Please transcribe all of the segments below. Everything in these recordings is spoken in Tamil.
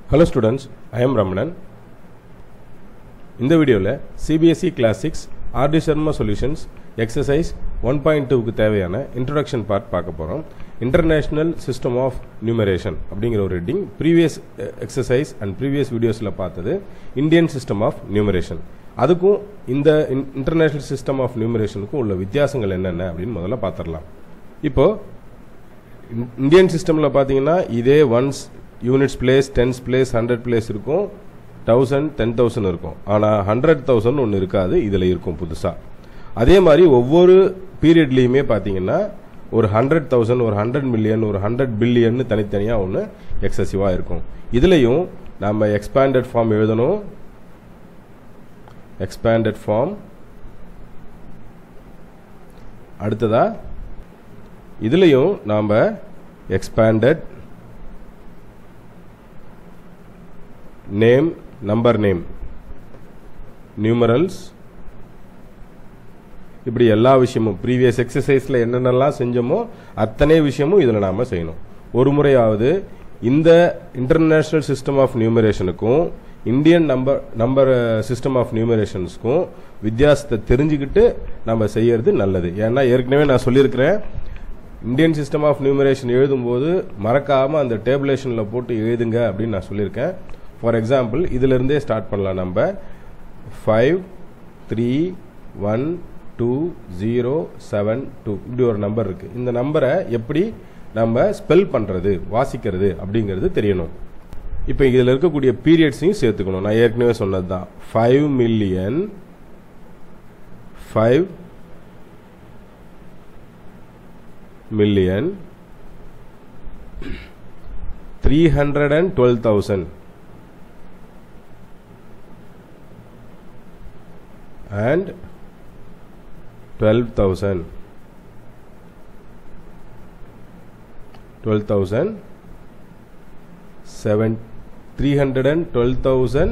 hello students I am Ramanan இந்த வீடியோவில் CBSE class six RD Sharma solutions exercise one point டூக்கு தேவையான இன்ட்ரடக்ஷன் பார்ட் பார்க்க போகிறோம் இன்டர்நேஷ்னல் சிஸ்டம் ஆஃப் நியூமரேஷன் அப்படிங்கிற ஒரு heading previous exercise and previous வீடியோஸில் பார்த்தது இந்தியன் சிஸ்டம் ஆஃப் நியூமரேஷன் அதுக்கும் இந்த இன்டர்நேஷ்னல் சிஸ்டம் ஆஃப் நியூமரேஷனுக்கும் உள்ள வித்தியாசங்கள் என்னென்ன அப்படின்னு முதல்ல பார்த்துடலாம் இப்போது இந்தியன் சிஸ்டமில் பார்த்தீங்கன்னா இதே ones units place tens place hundred place இருக்கும் தௌசண்ட் டென் தௌசண்ட் இருக்கும் ஆனால் ஹண்ட்ரட் தௌசண்ட் ஒன்று இருக்காது இதில் இருக்கும் புதுசாக அதே மாதிரி ஒவ்வொரு பீரியட்லேயுமே பார்த்தீங்கன்னா ஒரு ஹண்ட்ரட் தௌசண்ட் ஒரு ஹண்ட்ரட் மில்லியன் ஒரு ஹண்ட்ரட் பில்லியன் தனித்தனியாக ஒன்று எக்ஸசிவாக இருக்கும் இதுலேயும் நம்ம எக்ஸ்பேண்டட் ஃபார்ம் எழுதணும் எக்ஸ்பேண்டட் ஃபார்ம் அடுத்ததா இதுலேயும் நாம் expanded name number name numerals இப்படி எல்லா விஷயமும் ப்ரீவியஸ் எக்ஸசைஸில் என்னென்னலாம் செஞ்சோமோ அத்தனை விஷயமும் இதில் நாம் செய்யணும் ஒரு முறையாவது இந்த இன்டர்நேஷ்னல் சிஸ்டம் ஆஃப் நியூமரேஷனுக்கும் Indian number number system of நியூமரேஷன்ஸ்க்கும் வித்தியாசத்தை தெரிஞ்சுக்கிட்டு நம்ம செய்யறது நல்லது ஏன்னா ஏற்கனவே நான் சொல்லியிருக்கிறேன் இந்தியன் சிஸ்டம் ஆஃப் நியூமரேஷன் எழுதும்போது மறக்காமல் அந்த டேபிளேஷனில் போட்டு எழுதுங்க அப்படின்னு நான் சொல்லியிருக்கேன் ஃபார் எக்ஸாம்பிள் இதிலிருந்தே ஸ்டார்ட் பண்ணலாம் நம்ம five three one two zero seven two இப்படி ஒரு நம்பர் இருக்குது இந்த நம்பரை எப்படி நம்ம ஸ்பெல் பண்ணுறது வாசிக்கிறது அப்படிங்கிறது தெரியணும் இப்போ இதில் இருக்கக்கூடிய பீரியட்ஸையும் சேர்த்துக்கணும் நான் ஏற்கனவே சொன்னது தான் five million five million three hundred and twelve thousand and 12,000 12,000 seven 312,000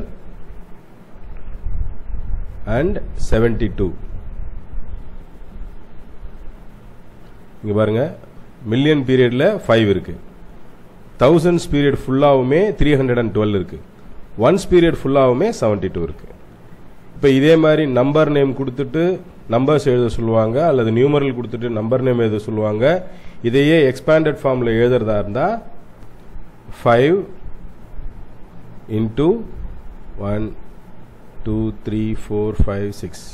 and 72 இங்க பாருங்க மில்லியன் பீரியட்ல ஃபைவ் இருக்கு தௌசண்ட்ஸ் பீரியட் ஃபுல்லாவுமே த்ரீ ஹண்ட்ரட் அண்ட் டுவெல் இருக்கு ஒன்ஸ் பீரியட் ஃபுல்லாவுமே செவன்டி டூ இருக்கு இப்போ இதே மாதிரி நம்பர் நேம் கொடுத்துட்டு நம்பர்ஸ் எழுத சொல்லுவாங்க அல்லது நியூமரல் கொடுத்துட்டு நம்பர் நேம் எழுத சொல்லுவாங்க இதையே எக்ஸ்பேண்டட் ஃபார்மில் எழுதுறதா இருந்தால் five into one two three four five six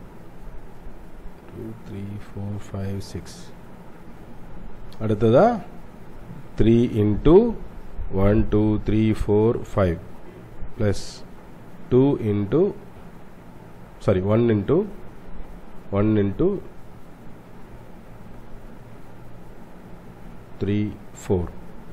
two three four five six அடுத்ததா three into one two three four five plus two into sorry 1 into 1 into 3 4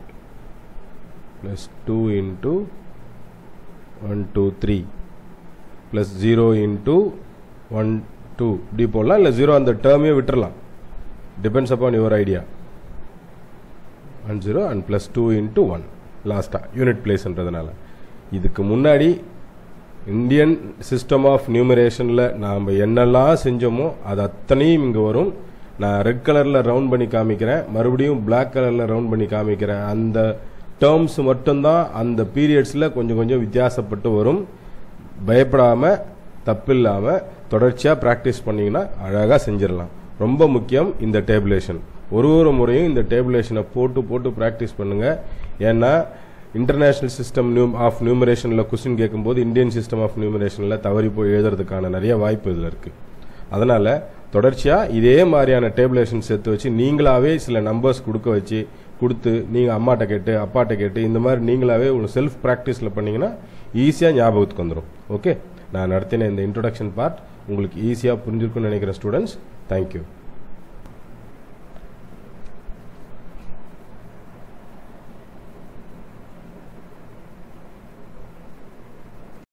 plus 2 into 1 2 3 plus 0 into 1 2 இப்படி போடலாம் இல்லை ஜீரோ அந்த டேர்மே விட்டுறலாம் depends upon your idea and zero and plus two into one லாஸ்ட்டாக யூனிட் பிளேஸ்ன்றதுனால இதுக்கு முன்னாடி இந்தியன் சிஸ்டம் ஆஃப் நியூமரேஷனில் நாம் என்னெல்லாம் செஞ்சோமோ அது அத்தனையும் இங்கே வரும் நான் ரெட் கலரில் ரவுண்ட் பண்ணி காமிக்கிறேன் மறுபடியும் பிளாக் கலரில் ரவுண்ட் பண்ணி காமிக்கிறேன் அந்த டேர்ம்ஸ் மட்டும்தான் அந்த பீரியட்ஸில் கொஞ்சம் கொஞ்சம் வித்தியாசப்பட்டு வரும் பயப்படாமல் தப்பில்லாமல் தொடர்ச்சியாக ப்ராக்டிஸ் பண்ணிங்கன்னா அழகாக செஞ்சிடலாம் ரொம்ப முக்கியம் இந்த டேபிளேஷன் ஒரு ஒரு முறையும் இந்த டேபிளேஷனை போட்டு போட்டு ப்ராக்டிஸ் பண்ணுங்கள் ஏன்னா இன்டர்நேஷ்னல் சிஸ்டம் நியூ ஆஃப் நியூமரேஷனில் கொஸ்டின் கேட்கும்போது இந்தியன் சிஸ்டம் ஆஃப் நியூமரேஷனில் தவறி போய் எழுதுறதுக்கான நிறைய வாய்ப்பு இதில் இருக்குது அதனால் தொடர்ச்சியாக இதே மாதிரியான டேபிளேஷன் சேர்த்து வச்சு நீங்களாவே சில நம்பர்ஸ் கொடுக்க வச்சு கொடுத்து நீங்கள் அம்மாட்ட கேட்டு அப்பாட்ட கேட்டு இந்த மாதிரி நீங்களாவே ஒரு செல்ஃப் ப்ராக்டிஸில் பண்ணிங்கன்னா ஈஸியாக ஞாபகத்துக்கு வந்துடும் ஓகே நான் நடத்தின இந்த இன்ட்ரொடக்ஷன் பார்ட் உங்களுக்கு ஈஸியாக புரிஞ்சிருக்குன்னு நினைக்கிற ஸ்டூடெண்ட்ஸ் தேங்க்யூ